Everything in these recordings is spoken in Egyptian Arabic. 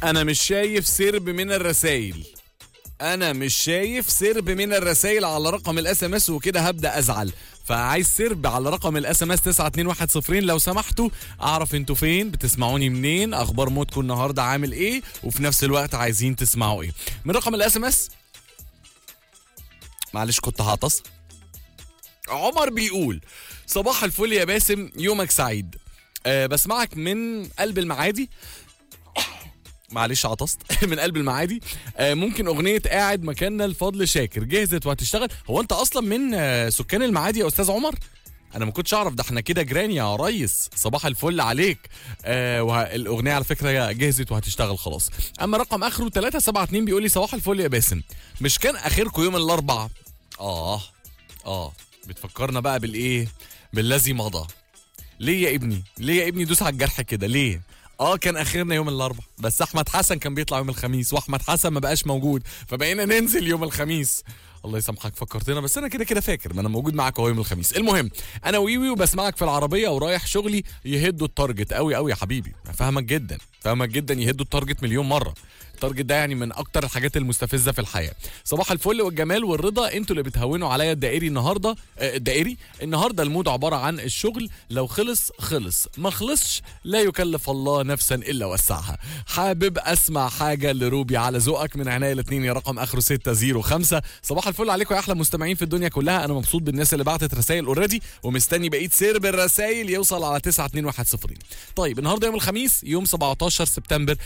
انا مش شايف سرب من الرسائل انا مش شايف سرب من الرسائل على رقم الاس ام اس وكده هبدا ازعل فعايز سرب على رقم الاس ام اس 92110 لو سمحتوا اعرف انتوا فين بتسمعوني منين اخبار مودكم النهارده عامل ايه وفي نفس الوقت عايزين تسمعوا ايه من رقم الاس ام اس معلش كنت هعطس عمر بيقول صباح الفل يا باسم يومك سعيد أه بسمعك من قلب المعادي معلش عطست من قلب المعادي آه ممكن اغنيه قاعد مكاننا الفضل شاكر جهزت وهتشتغل هو انت اصلا من آه سكان المعادي يا استاذ عمر انا ما كنتش اعرف ده احنا كده جيران يا ريس صباح الفل عليك آه والاغنيه على فكره جهزت وهتشتغل خلاص اما رقم اخره 372 بيقول لي صباح الفل يا باسم مش كان اخركم يوم الاربعاء اه اه بتفكرنا بقى بالايه بالذي مضى ليه يا ابني ليه يا ابني دوس على الجرح كده ليه اه كان اخرنا يوم الاربعاء بس احمد حسن كان بيطلع يوم الخميس واحمد حسن ما بقاش موجود فبقينا ننزل يوم الخميس الله يسامحك فكرتنا بس انا كده كده فاكر ما انا موجود معاك اهو يوم الخميس المهم انا ويوي وبسمعك في العربيه ورايح شغلي يهدوا التارجت قوي قوي يا حبيبي فاهمك جدا فاهمك جدا يهدوا التارجت مليون مره التارجت ده يعني من اكتر الحاجات المستفزه في الحياه صباح الفل والجمال والرضا انتوا اللي بتهونوا عليا الدائري النهارده آه الدائري النهارده المود عباره عن الشغل لو خلص خلص ما خلصش لا يكلف الله نفسا الا وسعها حابب اسمع حاجه لروبي على ذوقك من عناية الاثنين يا رقم اخره 605 صباح الفل عليكم يا احلى مستمعين في الدنيا كلها انا مبسوط بالناس اللي بعتت رسائل اوريدي ومستني بقيه سرب الرسائل يوصل على 92110 طيب النهارده يوم الخميس يوم 17 سبتمبر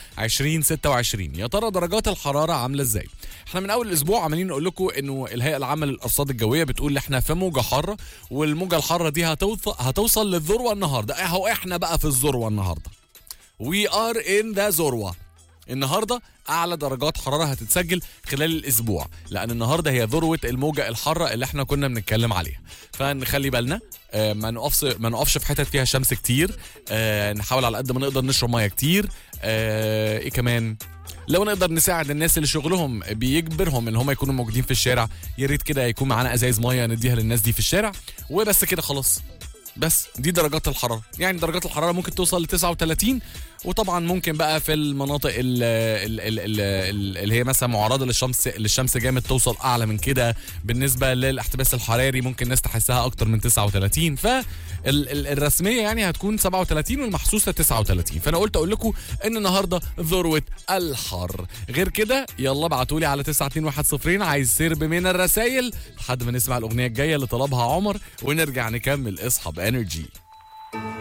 2026 يا ترى درجات الحراره عامله ازاي احنا من اول الاسبوع عمالين نقول لكم انه الهيئه العامه للارصاد الجويه بتقول احنا في موجه حاره والموجه الحاره دي هتوصل هتوصل للذروه النهارده اهو احنا بقى في الذروه النهارده وي ار ان ذا ذروه النهارده اعلى درجات حراره هتتسجل خلال الاسبوع لان النهارده هي ذروه الموجه الحاره اللي احنا كنا بنتكلم عليها فنخلي بالنا آه ما نقفش ما نقفش في حتت فيها شمس كتير آه نحاول على قد ما نقدر نشرب ميه كتير آه ايه كمان لو نقدر نساعد الناس اللي شغلهم بيجبرهم ان هم يكونوا موجودين في الشارع يا ريت كده يكون معانا ازايز ميه نديها للناس دي في الشارع وبس كده خلاص بس دي درجات الحراره يعني درجات الحراره ممكن توصل ل 39 وطبعا ممكن بقى في المناطق ال ال ال ال ال اللي هي مثلا معرضه للشمس للشمس جامد توصل اعلى من كده بالنسبه للاحتباس الحراري ممكن الناس تحسها اكتر من 39 فالرسميه يعني هتكون 37 والمحسوسه 39 فانا قلت اقول لكم ان النهارده ذروه الحر غير كده يلا ابعتوا لي على 92110 عايز سرب من الرسايل لحد ما نسمع الاغنيه الجايه اللي طلبها عمر ونرجع نكمل اصحاب انرجي